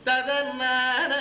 ததன்னான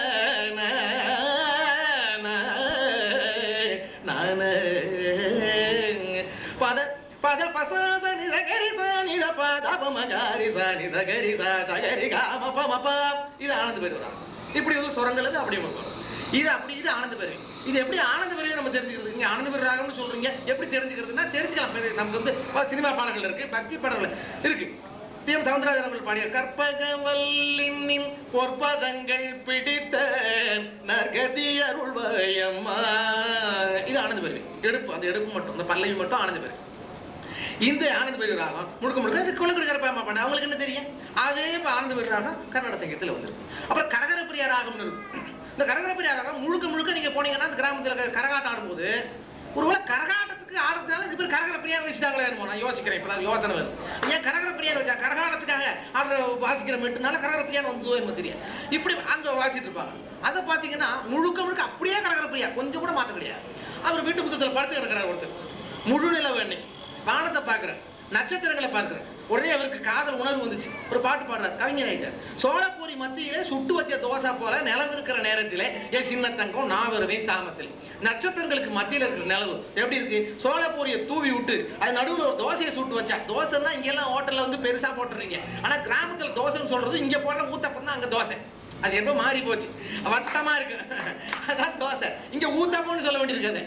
பத பத பசத நிதகரி நித பத மகாரி நிதகரி சகரி காம பமப இது ஆனந்த பெருவரா இப்படி ஒரு சுரங்களுக்கு அப்படி வரும் இது அப்படி இது ஆனந்த பெருவி இது எப்படி ஆனந்த பெருவி நம்ம தெரிஞ்சுக்கிறது இங்க ஆனந்த பெரு ராகம்னு சொல்றீங்க எப்படி தெரிஞ்சுக்கிறதுன்னா தெரிஞ்சுக்கலாம் பெரு- நமக்கு வந்து ப- சினிமா பாடல்கள் இருக்கு பக்தி பாடல்கள் இருக்கு டி எம் சவுந்தரராஜன் அவர்கள் பாடிய கற்பகவல்லின் பொற்பதங்கள் பிடித்த நற்கதி அருள்வயம்மா இது ஆனந்த பெருவி எடுப்பு அந்த எடுப்பு மட்டும் அந்த பல்லவி மட்டும் ஆனந்த பெருவி இந்த ஆனந்த பெரிய ராகம் முழுக்க முழுக்க இது குளக்குடி கரப்பாம பண்ண அவங்களுக்கு என்ன தெரியும் அதே இப்ப ஆனந்த பெரிய ராகம் கர்நாடக சங்கீதத்தில் வந்துருக்கு அப்புறம் கரகரப்பிரியா ராகம்னு இருக்கு இந்த கரகரப்பிரியா ராகம் முழுக்க முழுக்க நீங்க போனீங்கன்னா அந்த கிராமத்துல க- கரகாட்டம் ஆடும்போது ஒருவேளை கரகாட்டத்துக்கு ஆடுறதுனால இது பேர் கரகர பிரியா வச்சுட்டாங்களே என்னமோ நான் யோசிக்கிறேன் இப்பதான் யோசனை வருது ஏன் கரகர பிரியா வச்சா கரகாட்டத்துக்காக ஆடுற வாசிக்கிற மெட்டுனால கரகர பிரியான்னு வந்து என்ன தெரியும் இப்படி அங்க வாசிட்டு இருப்பாங்க அதை பாத்தீங்கன்னா முழுக்க முழுக்க அப்படியே கரகர பிரியா கொஞ்சம் கூட மாற்ற கிடையாது அவர் வீட்டு புத்தகத்துல படுத்து கிடக்கிறார் ஒருத்தர் முழு நிலவு எண்ணெய் வானத்தை பார்க்கிறேன் நட்சத்திரங்களை பார்க்கிறேன் உடனே அவருக்கு காதல் உணர்வு வந்துச்சு ஒரு பாட்டு பாடுறார் கவிஞர் ஆயிட்டார் சோழப்பூரி மத்தியிலே சுட்டு வச்ச தோசை போல நிலவு இருக்கிற நேரத்திலே என் சின்ன தங்கம் நான் வருவேன் சாமத்தில் நட்சத்திரங்களுக்கு மத்தியில இருக்கிற நிலவு எப்படி இருக்கு சோழப்பூரியை தூவி விட்டு அது நடுவுல ஒரு தோசையை சுட்டு வச்சா தோசைன்னா இங்க எல்லாம் ஹோட்டல்ல வந்து பெருசா போட்டுறீங்க ஆனா கிராமத்துல தோசைன்னு சொல்றது இங்க போடுற ஊத்தப்பம் தான் அங்க தோசை அது எப்போ மாறி போச்சு வட்டமா இருக்கு அதான் தோசை இங்க ஊத்தப்பம்னு சொல்ல வேண்டியிருக்காது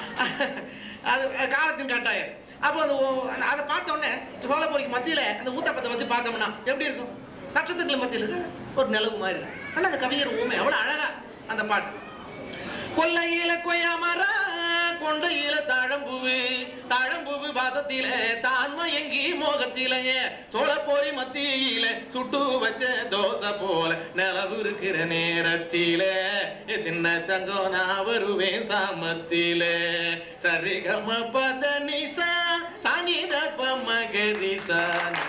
அது காலத்தின் கட்டாயம் அப்போ அது ஓ- அந்த- அதை பார்த்த உடனே சோழபுரிக்கு மத்தியில அந்த ஊத்தப்பத்தை வச்சு பார்த்தோம்னா எப்படி இருக்கும் நட்சத்திரங்கள் மத்தியில் ஒரு நிலவு மாதிரி இருக்கும். ஆனா அந்த கவிஞர் ஊமை எவ்வளவு அழகா அந்த பாட்டு கொல்லையில கொய்யாமரா கொண்டையில தாழம்பூவு தாழம்பூவு பாதத்திலே தான் மயங்கி மோகத்திலேயே சோழப்போரி மத்தியில சுட்டு வச்ச தோசை போல நிலவு இருக்கிற நேரத்திலே ஏ சின்ன தங்கம் நான் வருவேன் சாமத்திலே சரிகம பத நிசா சானித பமகரிசா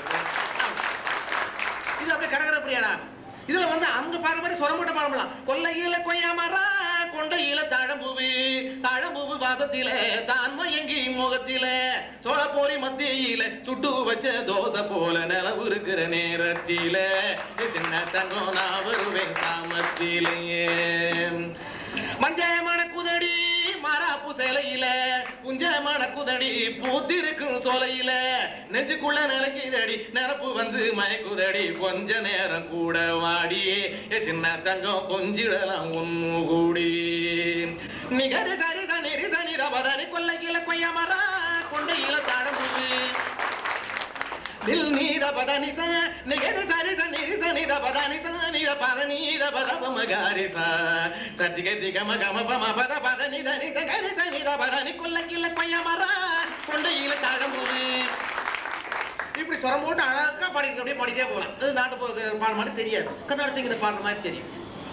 இது அப்படியே கரகரப்பிரியாரா இதுல வந்து அவங்க பாடுற மாதிரி சொரமூட்ட பாடலாம் கொல்லையில கொய்யாமரா கொண்டையில தாழம்பூவு தாழம்பூவு பாதத்தில தான் மயங்கி முகத்தில சோழப்போரி மத்தியில சுட்டு வச்ச தோசை போல நிலவு இருக்கிற நேரத்தில சின்ன தங்கம் நான் வருவேன் காமத்திலேயே மஞ்சமான குதடி மாறாப்பு சேலையில குஞ்சமான குதடி பூத்திருக்கும் சோலையில நெஞ்சுக்குள்ள நிலைக்குதடி நிரப்பு வந்து மயக்குதடி கொஞ்ச நேரம் கூட வாடியே ஏ சின்ன தங்கம் கொஞ்சிடலாம் உன்னு கூடி நிகர சரி தனிரி சனி ரபதனி கொல்லையில கொய்யமரா கொண்டையில தாழம்புது நில் நீர பதனிச நிகர சரிச நிரிச நிர பதனிச நிர பத நீர பத பம காரிச சத்திக திக ம கம பம பத பத நித நித கரிச நிர பதனி கொல்ல கில்ல கொய்யமரா கொண்டையில தாழம்பூது இப்படி சொரம் போட்டு அழகா பாடிட்டு அப்படியே பாடிட்டே போகலாம் அது நாட்டு போ- பாடுற மாதிரி தெரியாது கர்நாடக சங்கீத பாடுற மாதிரி தெரியும்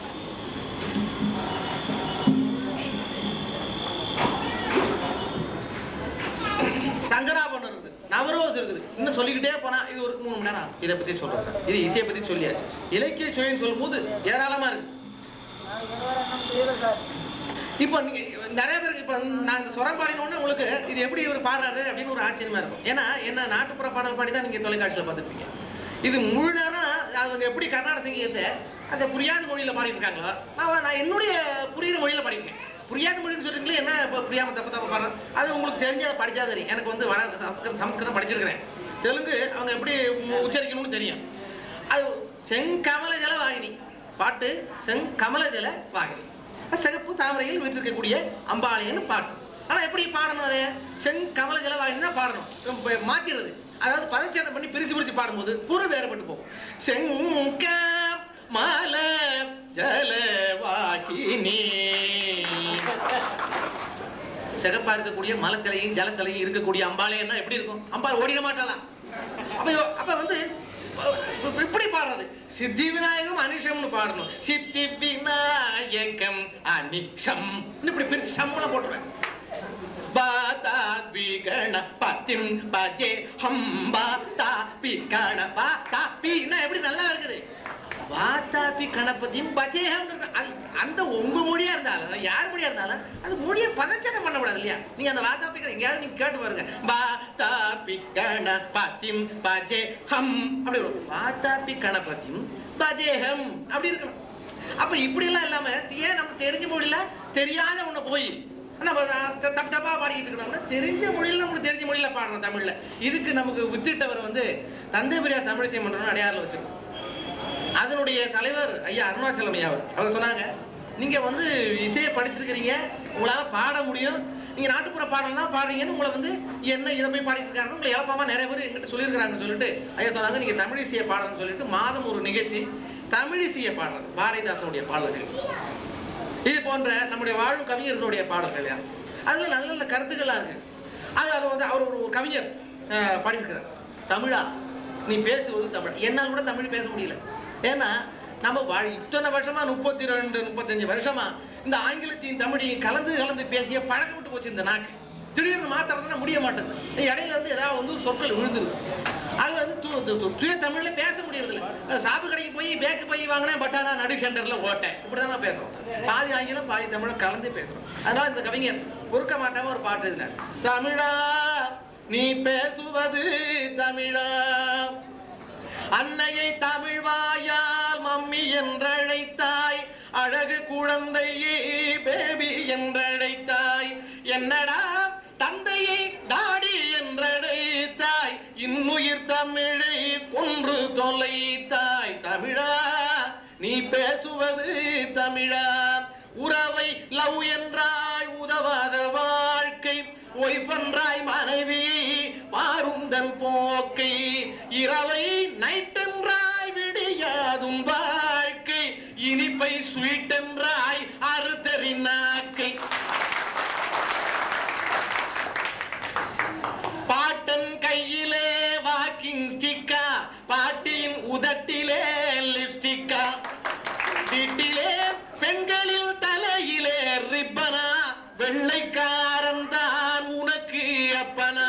சங்கராபரணம் இருக்குது நவரோஸ் இருக்குது இன்னும் சொல்லிக்கிட்டே போனா இது ஒரு மூணு மணி நேரம் ஆகும். இதை பத்தி சொல்றோம் இது இசையை பத்தி சொல்லியாச்சு இலக்கிய சுவைன்னு சொல்லும்போது ஏராளமா இருக்கு இப்போ நீங்க நிறைய பேருக்கு இப்போ நான் இந்த சுரம் பாடினோடனே உங்களுக்கு இது எப்படி இவர் பாடுறாரு அப்படின்னு ஒரு ஆச்சரியமா இருக்கும் ஏன்னா என்ன நாட்டுப்புற பாடல் பாடி தான் நீங்க தொலைக்காட்சியில் பார்த்துருப்பீங்க இது முழு நேரம் அவங்க எப்படி கர்நாடக சங்கீதத்தை அந்த புரியாத மொழியில பாடிட்டு இருக்காங்களோ நான் நான் என்னுடைய புரியுற மொழியில பாடிருக்கேன் புரியாத மொழின்னு சொல்றீங்களே என்ன இப்போ புரியாம தப்பு தப்பு பாடுறேன் அது உங்களுக்கு தெரிஞ்ச அதை படிச்சா தெரியும் எனக்கு வந்து வட சமஸ்கிருதம் சமஸ்கிருதம் படிச்சிருக்கிறேன் தெலுங்கு அவங்க எப்படி உ- உச்சரிக்கணும்னு தெரியும் அது செங்கமல ஜல வாகினி பாட்டு செங்கமல ஜல வாகினி அது சிகப்பு தாமரையில் வீற்றிருக்கக்கூடிய அம்பாளையன்னு பாட்டு ஆனா எப்படி பாடணும் அதை செங்கமல ஜல வாகினி தான் பாடணும் இப்ப மாத்திடுறது அதாவது பதச்சேதம் பண்ணி பிரிச்சு பிரிச்சு பாடும்போது பூரா வேறுபட்டு போகும் செங்க மல ஜலவாகினி சிகப்பா இருக்கக்கூடிய மலத்தலையும் ஜலத்தலையும் இருக்கக்கூடிய அம்பாளையன்னா எப்படி இருக்கும் அம்பாள் ஓடிட மாட்டாளா அப்ப இவ- அப்ப வந்து இப்ப இப்படி பாடுறது சித்தி விநாயகம் அனிஷம்னு பாடணும் சித்தி விநாயகம் அனிஷம் இப்படி பிரிச்சு சம்பளம் போட்டுருவேன் பாதாபி கணபதிம் பஜே ஹம்பா தாபி கணபா தாபின்னா எப்படி நல்லா இருக்குது வாதாபி கணபதியும் பஜேஹம் அந்த உங்க மொழியா இருந்தாலும் யார் மொழியா இருந்தாலும் அந்த மொழியை பதச்சனம் பண்ணக்கூடாது இல்லையா நீங்க அந்த வாதாபி கண- எங்கேயாவது நீங்க கேட்டு பாருங்க வாதாபி கணபதிம் பஜே ஹம் அப்படி வரும் வாதாபி கணபதியும் பஜேஹம் அப்படி இருக்கணும் அப்ப இப்படி எல்லாம் இல்லாம ஏன் நம்ம தெரிஞ்ச மொழியில தெரியாத ஒண்ணு போய் நம்ம த- தப்பு தப்பா பாடிக்கிட்டு இருக்கோம்னா தெரிஞ்ச மொழியில நமக்கு தெரிஞ்ச மொழியில பாடுறோம் தமிழ்ல இதுக்கு நமக்கு வித்திட்டவர் வந்து தந்தை பெரியார் தமிழிசை மன்றம் அடையாறுல வச்சிருக்கோம் அதனுடைய தலைவர் ஐயா அருணாச்சலம் ஐயா அவர் அவர் சொன்னாங்க நீங்க வந்து இசையை படிச்சிருக்கிறீங்க உங்களால பாட முடியும் நீங்க நாட்டுப்புற பாடல் தான் பாடுறீங்கன்னு உங்களை வந்து என்ன இதை போய் பாடிட்டு இருக்காங்க உங்களை இழப்பாம நிறைய பேர் எங்கிட்ட சொல்லியிருக்கிறாங்கன்னு சொல்லிட்டு ஐயா சொன்னாங்க நீங்க தமிழ் இசையை பாடணும்னு சொல்லிட்டு மாதம் ஒரு நிகழ்ச்சி தமிழ் இசையை பாடுறது பாரதிதாசனுடைய பாடல்கள் இது போன்ற நம்முடைய வாழும் கவிஞர்களுடைய பாடல்கள் இல்லையா அதுல நல்ல நல்ல கருத்துக்கள்லாம் இருக்கு அது அது வந்து அவர் ஒரு ஒரு கவிஞர் அஹ், பாடியிருக்கிறார் தமிழா நீ பேசுவது தமிழ் என்னால் கூட தமிழ் பேச முடியல ஏன்னா நம்ம வாழ் இத்தனை வருஷமா முப்பத்தி ரெண்டு முப்பத்தஞ்சு வருஷமா இந்த ஆங்கிலத்தையும் தமிழையும் கலந்து கலந்து பேசிய பழக்கம் விட்டு போச்சு இந்த நாக்கு திடீர்னு மாத்துறதுனா முடிய மாட்டேங்குது இடையில வந்து ஏதாவது வந்து ஒரு சொற்கள் விழுந்துருது அது வந்து து- து- து- தூய தமிழ்ல பேச முடியறது இல்ல சாப்பு கடைக்கு போய் பேக்கு போய் வாங்கினேன் பட் ஆனா நடு சென்டர்ல ஓட்டேன் இப்படிதான் நான் பேசுறோம் பாதி ஆங்கிலம் பாதி தமிழ் கலந்து பேசுறோம் அதனால இந்த கவிஞர் பொறுக்க மாட்டாம ஒரு பாட்டு இதுல தமிழா நீ பேசுவது தமிழா அன்னையை தமிழ் வாயால் மம்மி என்றழைத்தாய் அழகு குழந்தையே பேபி என்றழைத்தாய் என்னடா தந்தையை டாடி என்றழைத்தாய் இன்னுயிர் தமிழை கொன்று தொலைத்தாய் தமிழா நீ பேசுவது தமிழா உறவை லவ் என்றாய் உதவாத வாழ்க்கை ஒய்பன்றாய் மனைவி மாறுந்தன் போக்கை இரவை நைட் என்றாய் விடியாதும் வாழ்க்கை இனிப்பை ஸ்வீட் என்றாய் அறுத்தறி நாக்கை பாட்டன் கையிலே வாக்கிங் ஸ்டிக்கா பாட்டியின் உதட்டிலே லிப்ஸ்டிக்கா வீட்டிலே பெண்களின் தலையிலே ரிப்பனா வெள்ளைக்காரன் தான் உனக்கு அப்பனா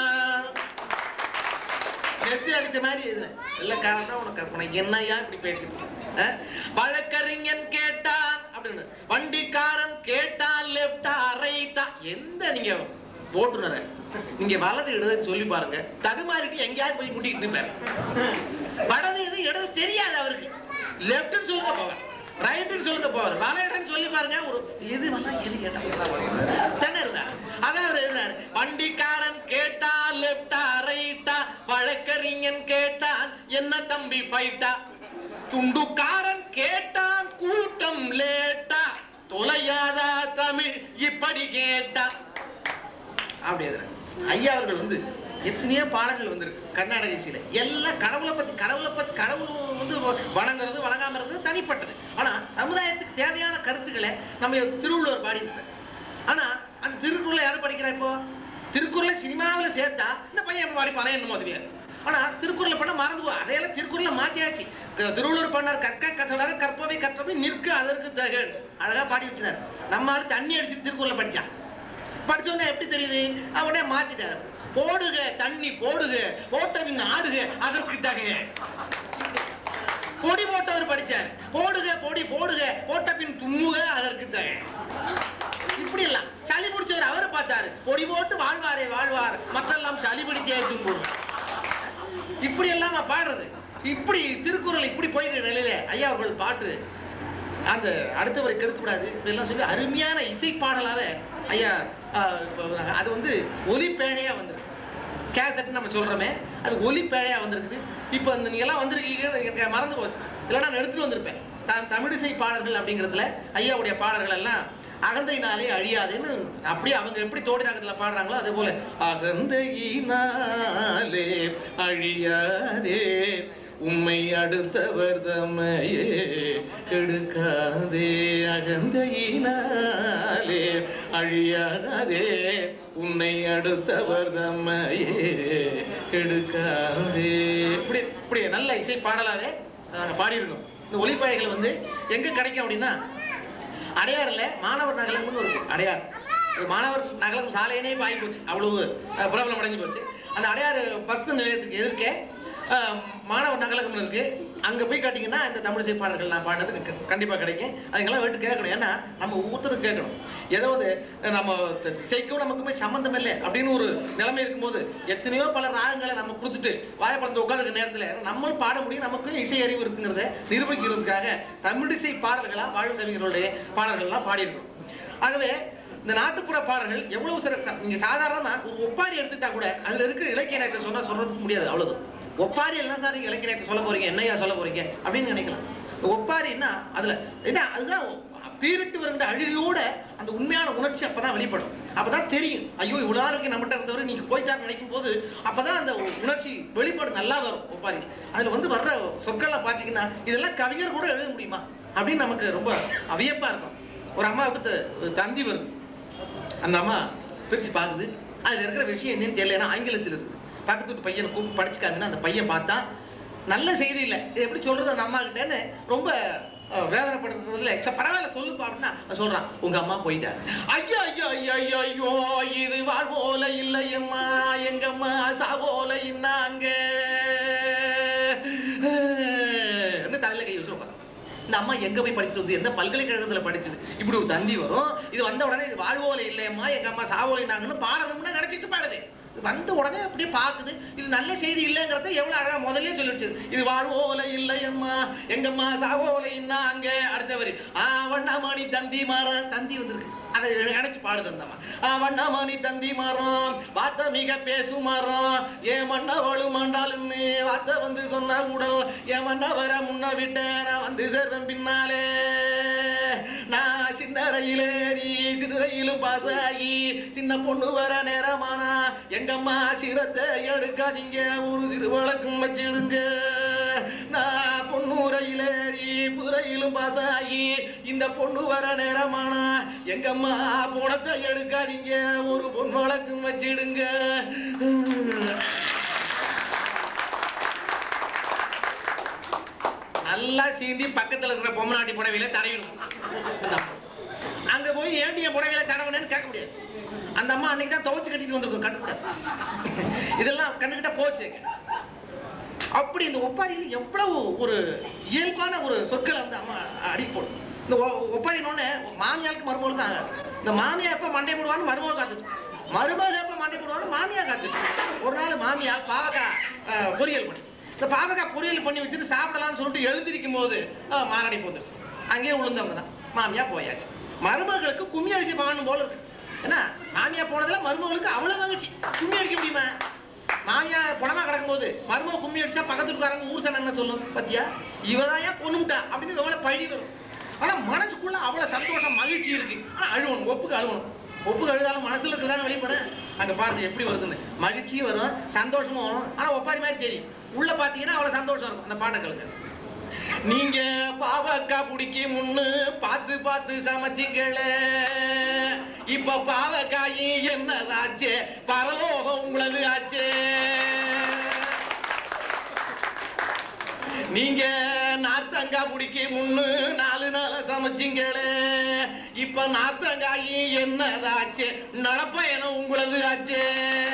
நெத்தி அடிச்ச மாதிரி இது வெள்ளைக்காரன் தான் உனக்கு அப்பனா என்னையா இப்படி பேசிட்டு அஹ்? வழக்கறிஞன் கேட்டான் அப்படின்னு வண்டிக்காரன் கேட்டான் லெப்டா ரைட்டா எந்த நீங்க ஓட்டுனர நீங்க வலது இடது சொல்லி பாருங்க தடுமாறிட்டு எங்கேயாவது போய் முட்டிக்கிட்டு இருப்பாரு வடது எது இடது தெரியாது அவருக்கு லெப்ட்னு சொல்லுங்க போவார் ரைட்னு சொல்லுங்க போவார் வலதுன்னு சொல்லி பாருங்க ஒரு எது வந்தா எது கேட்டா தானே இருந்தார் அதான் அவர் இருந்தார் வண்டிக்காரன் கேட்டா லெப்டா ரைட்டா வழக்கறிஞன் கேட்டான் என்ன தம்பி ஃபைட்டா துண்டுக்காரன் கேட்டான் கூட்டம் லேட்டா தொலையாதா தமிழ் இப்படி கேட்டா அப்படி எழுதுறாங்க ஐயா அவர்கள் வந்து எத்தனையோ பாடல்கள் வந்திருக்கு கர்நாடக இசையில எல்லாம் கடவுளை பத்தி கடவுளை பத்தி கடவுள் வந்து வணங்குறது வணங்காம இருக்கிறது தனிப்பட்டது ஆனா சமுதாயத்துக்கு தேவையான கருத்துக்களை நம்ம திருவள்ளுவர் பாடியிருக்கார் ஆனா அந்த திருக்குறளை யாரும் படிக்கிறா இப்போ திருக்குறளை சினிமாவுல சேர்த்தா இந்த பையன் எப்ப பாடிப்பானே என்னமோ தெரியாது ஆனா திருக்குறளை பண்ண மறந்துவோம் அதையெல்லாம் திருக்குறளை மாத்தியாச்சு க- திருவள்ளுவர் பண்ணார் கற்க கற்றலாக கற்பவை கற்றவை நிற்க அதற்கு தகன் அழகா பாடி வச்சினார் நம்ம ஆளு தண்ணி அடிச்சு திருக்குறளை படிச்சான் படிச்சோன்னே எப்படி தெரியுது அவனே மாத்திட்டாரு போடுக தண்ணி போடுக போட்டவின் ஆடுக அதற்கு தகுக பொடி போட்டவர் படிச்சார் போடுக பொடி போடுக போட்ட பின் தும்முக அதற்கு தக இப்படி எல்லாம் சளி பிடிச்சவர் அவரை பார்த்தாரு பொடி போட்டு வாழ்வாரே வாழ்வார் மற்றெல்லாம் சளி பிடிச்சே தும்புவார் இப்படி எல்லாம் நான் பாடுறது இப்படி திருக்குறள் இப்படி போயிட்டு நிலையில ஐயா அவர்கள் பாட்டு அந்த அடுத்தவரை கெடுக்கக்கூடாது இப்படிலாம் சொல்லி அருமையான இசை பாடலாவே ஐயா ஆஹ், இப்ப அது வந்து ஒலி பேழையா வந்திருக்கு கேசட் நம்ம சொல்றோமே அது ஒலி பேழையா வந்திருக்குது இப்போ இந்த நீங்க எல்லாம் வந்திருக்கீங்க எனக்கு மறந்து போச்சு இல்லைன்னா நான் எடுத்துட்டு வந்திருப்பேன் த- தமிழிசை பாடல்கள் அப்படிங்கிறதுல ஐயாவுடைய பாடல்கள் எல்லாம் அகந்தையினாலே அழியாதுன்னு அப்படியே அவங்க எப்படி தோடி ராகத்துல பாடுறாங்களோ அதே போல அகந்தையினாலே அழியாதே உம்மை அடுத்தவர் தம்மையே கெடுக்காதே அகந்தையினாலே அழியாதே உன்னை அடுத்தவர் தம்மையே கெடுக்காதே இப்படி இப்படி நல்ல இசை பாடலாவே நாங்கள் பாடியிருக்கோம் இந்த ஒளிப்பாய்கள் வந்து எங்க கிடைக்கும் அப்படின்னா அடையாறுல மாணவர் நகலம்னு ஒரு அடையார் அது மாணவர் நகலம் சாலையினே பாய் போச்சு அவ்வளவு அஹ், பிரபலம் அடைஞ்சு போச்சு அந்த அடையாறு பஸ் நிலையத்துக்கு எதிர்க்க அஹ், மாணவர் நகலகம் இருக்கு அங்க போய் கேட்டீங்கன்னா இந்த தமிழிசை பாடல்கள் நான் பாடினது எனக்கு கண்டிப்பா கிடைக்கும் அதுங்கெல்லாம் வீட்டு கேட்கணும் ஏன்னா நம்ம ஒவ்வொருத்தரும் கேட்கணும் ஏதாவது நம்ம த- இசைக்கும் நமக்குமே சம்மந்தம் இல்லை அப்படின்னு ஒரு நிலைமை இருக்கும்போது எத்தனையோ பல ராகங்களை நம்ம கொடுத்துட்டு வாயப்படந்து உட்காந்துருக்க நேரத்துல நம்மளும் பாட முடியும் நமக்கும் இசை அறிவு இருக்குங்கிறத நிரூபிக்கிறதுக்காக தமிழிசை பாடல்களா வாழும் கவிஞர்களுடைய பாடல்கள்லாம் பாடியிருக்கோம் ஆகவே இந்த நாட்டுப்புற பாடல்கள் எவ்வளவு சிறப்பு நீங்க சாதாரணமா ஒரு ஒப்பாரி எடுத்துட்டா கூட அதுல இருக்கிற இலக்கிய நேரத்தை சொன்னா சொல்றதுக்கு முடியாது அவ்வளவுதான் ஒப்பாரி என்ன சார் நீங்க இலக்கிய நேரத்தை சொல்ல போறீங்க என்னையா சொல்ல போறீங்க அப்படின்னு நினைக்கலாம் இந்த ஒப்பாரின்னா அதுல என்ன அதுதான் பீரிட்டு வருகின்ற அழுகையோட அந்த உண்மையான உணர்ச்சி அப்பதான் வெளிப்படும் அப்பதான் தெரியும் ஐயோ இவ்வளவு நாளைக்கு நம்மகிட்ட இருந்தவரை நீங்க போயிட்டான்னு நினைக்கும் போது அப்பதான் அந்த உணர்ச்சி வெளிப்பாடு நல்லா வரும் ஒப்பாரி அதுல வந்து வர்ற சொற்கள்லாம் பாத்தீங்கன்னா இதெல்லாம் கவிஞர் கூட எழுத முடியுமா அப்படின்னு நமக்கு ரொம்ப அவியப்பா இருக்கும் ஒரு அம்மாவுக்கு த- தந்தி வருது அந்த அம்மா பிரிச்சு பார்க்குது அதுல இருக்கிற விஷயம் என்னன்னு தெரியல ஏன்னா ஆங்கிலத்தில் இருக்கு பக்கத்து வீட்டு பையனை கூப்பிட்டு படிச்சுக்காங்கன்னா அந்த பையன் பார்த்தா நல்ல செய்தி இல்லை இது எப்படி சொல்றது அந்த அம்மா கிட்டேன்னு ரொம்ப அஹ், வேதனைப்படுறதுல சரி, பரவாயில்ல சொல்லுப்பா அப்படின்னா அவன் சொல்றான் உங்க அம்மா போயிட்டாரு ஐயோ ஐயோ ஐயோ ஐயோ ஐயோ இது வாழ்வோல இல்லையம்மா எங்கம்மா சாவோல இன்னாங்க என்ன தலையில கை வச்சு உட்கார்ந்து. இந்த அம்மா எங்க போய் படிச்சது வந்து எந்த பல்கலைக்கழகத்துல படிச்சது இப்படி ஒரு தந்தி வரும் இது வந்த உடனே இது வாழ்வோல இல்லையம்மா எங்க அம்மா சாவோலினாங்கன்னு பாடணும்னு நினைச்சிட்டு பாடுது இது வந்த உடனே அப்படியே பாக்குது இது நல்ல செய்தி இல்லைங்கிறத எவ்வளவு அழகா முதல்லயே சொல்லிடுச்சு இது வாழ்வோல இல்லையம்மா எங்கம்மா சாவோல இன்னாங்க அடுத்த வரி ஆ வண்ணாமணி தந்தி மரம் தந்தி வந்திருக்கு அதை நினைச்சு பாடுது அந்த அம்மா ஆ வண்ணாமணி தந்தி மரம் வார்த்தை மிக பேசும் மரம் ஏன் மன்னவளும் மண்டாலுன்னு வார்த்தை வந்து சொன்னா கூட என் மன்னவரை முன்ன விட்டேன் நான் வந்து சேர்வேன் பின்னாலே நான் சின்ன ரயிலேறி சின்ன ரயிலும் பாஸ் ஆகி சின்ன பொண்ணு வர நேரமானா எங்கம்மா சிரத்தை எடுக்காதீங்க ஒரு சிறு வழக்கும் வச்சிடுங்க நான் பொண்ணு ரயிலேறி புதுரையிலும் பாஸ் ஆகி இந்த பொண்ணு வர நேரமானா எங்கம்மா பணத்தை எடுக்காதீங்க ஒரு பொண்ணு வழக்கும் வச்சிடுங்க நல்லா சீந்தி பக்கத்துல இருக்கிற பொம்மநாட்டி புடவையில தடவிடும் அங்க போய் ஏண்டிய புடவையில தடவனேன்னு கேட்க முடியாது அந்த அம்மா அன்னைக்கு தான் துவைச்சு கட்டிட்டு வந்திருக்கும் கண்டுக்கூடாது இதெல்லாம் கண்டுகிட்ட போச்சு அப்படி இந்த ஒப்பாரியில் எவ்வளவு ஒரு இயல்பான ஒரு சொற்களை வந்து அம்மா அடி போடும் இந்த ஒ- ஒப்பாரினோடனே மாமியாருக்கு மருமகள் தான் இந்த மாமியா எப்ப மண்டை போடுவான்னு மருமகள் காத்துச்சு மருமகள் எப்ப மண்டை போடுவான்னு மாமியா காத்துச்சு ஒரு நாள் மாமியா பாவக்காய் அஹ், பொரியல் பண்ணி இந்த பாவக்காய் பொரியல் பண்ணி வச்சுட்டு சாப்பிடலாம்னு சொல்லிட்டு எழுந்திருக்கும் போது அஹ், மாரடை போகுது அங்கேயே விழுந்தவங்க தான் மாமியா போயாச்சு மருமகளுக்கு கும்மி அடிச்சு பாகணும் போல இருக்கு ஏன்னா மாமியா போனதுல மருமகளுக்கு அவ்வளவு மகிழ்ச்சி கும்மி அடிக்க முடியுமா மாமியா பணமா கிடக்கும்போது மருமக கும்மி அடிச்சா பக்கத்து வீட்டுக்காரங்க ஊர் சனம் என்ன சொல்லும் பத்தியா இவதாயா பொண்ணுட்டா அப்படின்னு எவ்வளவு பழி வரும் ஆனா மனசுக்குள்ள அவ்வளவு சந்தோஷம் மகிழ்ச்சி இருக்கு ஆனா அழுவணும் ஒப்புக்கு அழுவணும் ஒப்புக்கு அழுதாலும் மனசுல இருக்கிறதான வெளிப்பட அங்க பாருங்க எப்படி வருதுன்னு மகிழ்ச்சியும் வரும் சந்தோஷமும் வரும் ஆனா ஒப்பாரி மாதிரி தெரியும் உள்ள பாத்தீங்கன்னா அவ்வளவு சந்தோஷம் இருக்கும் அந்த பாடங்களுக்கு நீங்க பாவக்கா புடிக்கி முன்னு பார்த்து பார்த்து சமைச்சிங்களே இப்ப பாவக்காயி என்னதாச்சே பரலோகம் உங்களது ஆச்சே நீங்க நார்த்தங்காய் புடிக்கி முன்னு நாலு நாள சமைச்சிங்களே இப்ப நார்த்தங்காயி என்னதாச்சே நடப்பயணம் உங்களது ஆச்சே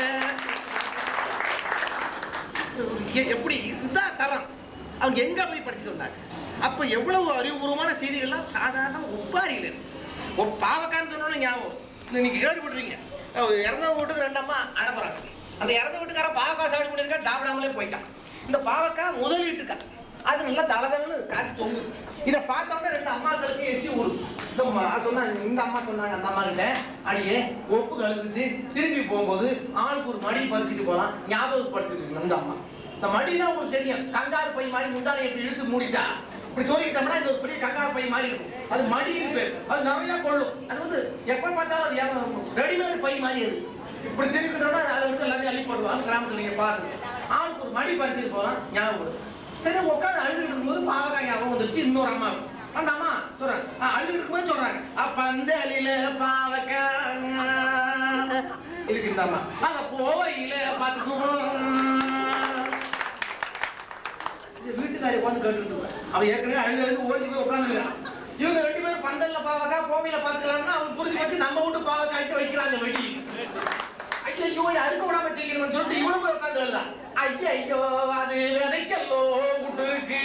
எ- எப்படி இதுதான் தரம் அவங்க எங்க போய் படிச்சுட்டு வந்தாங்க அப்ப எவ்வளவு அறிவுபூர்வமான செய்திகள்லாம் சாதாரண ஒப்பாரியில் இருக்கு ஒரு பாவக்கான்னு சொன்னோன்னு ஞாபகம் இது நீங்க கேள்விப்பட்டிருக்கீங்க அஹ் இறந்த வீட்டுக்கு ரெண்டு அம்மா அனுப்புறாங்க அந்த இறந்த வீட்டுக்காரன் பாவக்காய் சாப்பிட பண்ணியிருக்கா சாப்பிடாமலே போயிட்டான் இந்த பாவக்காய் முதல் வீட்டுக்கா அது நல்லா தளதளன்னு காய்ச்சி தொங்குது இதை பார்த்தோம்னா ரெண்டு அம்மாக்களுக்கு எச்சி ஊறுது இந்த அம்மா சொன்னாங்க இந்த அம்மா சொன்னாங்க அந்த அம்மா கிட்ட அடியே ஒப்பு கழுத்துட்டு திரும்பி போகும்போது ஆளுக்கு ஒரு மடி பறிச்சுட்டு போலாம் ஞாபகப்படுத்திட்டு இருக்கு இந்த அம்மா இந்த மடினா உங்களுக்கு தெரியும் கங்காரு பை மாதிரி முந்தானை இப்படி இழுத்து மூடிட்டா இப்படி சொல்லிட்டோம்னா இது ஒரு பெரிய கங்காரு பை மாதிரி இருக்கும் அது மடின்னு பேர் அது நிறைய கொள்ளும் அது வந்து எப்ப பார்த்தாலும் அது ரெடிமேட் பை மாதிரி இருக்கு இப்படி திருப்பிட்டோம்னா அதுல வந்து எல்லாத்தையும் அள்ளி போடுவாங்க கிராமத்துல நீங்க பாருங்க ஆளுக்கு ஒரு மடி பறிச்சுட்டு போலாம் ஞாபகம் வரும். சரி உட்காந்து அழுதுட்டு இருக்கும்போது பாவக்காய் ஞாபகம் வந்துருச்சு இன்னொரு அம்மா அந்த அம்மா சொல்றாங்க ஆ, அழுதுட்டு இருக்கும்போது சொல்றாங்க அப்ப அந்த அலில பாவக்காய் இருக்கு இந்த அம்மா அங்க போவையில பாத்துக்குவோம் இது வீட்டுக்காரி உட்காந்து கேட்டுட்டு இருக்கா. அவ ஏற்கனவே அழுது அழுது ஓடி போய் உட்காந்துருக்கான் இவங்க ரெண்டு பேரும் பந்தல்ல பாவக்கா கோவில பாத்துக்கலாம்னா அவங்க புரிஞ்சு வச்சு நம்ம வீட்டு பாவக்காய்ட்டு வைக்கிறாங்க வெடி ஐயோ அறுக்க விடாம செய்யணும்னு சொல்லிட்டு இவளும் போய் உட்காந்து எழுதா ஐயா ஐயோ அது விதைக்கல்லோ விட்டு இருக்கு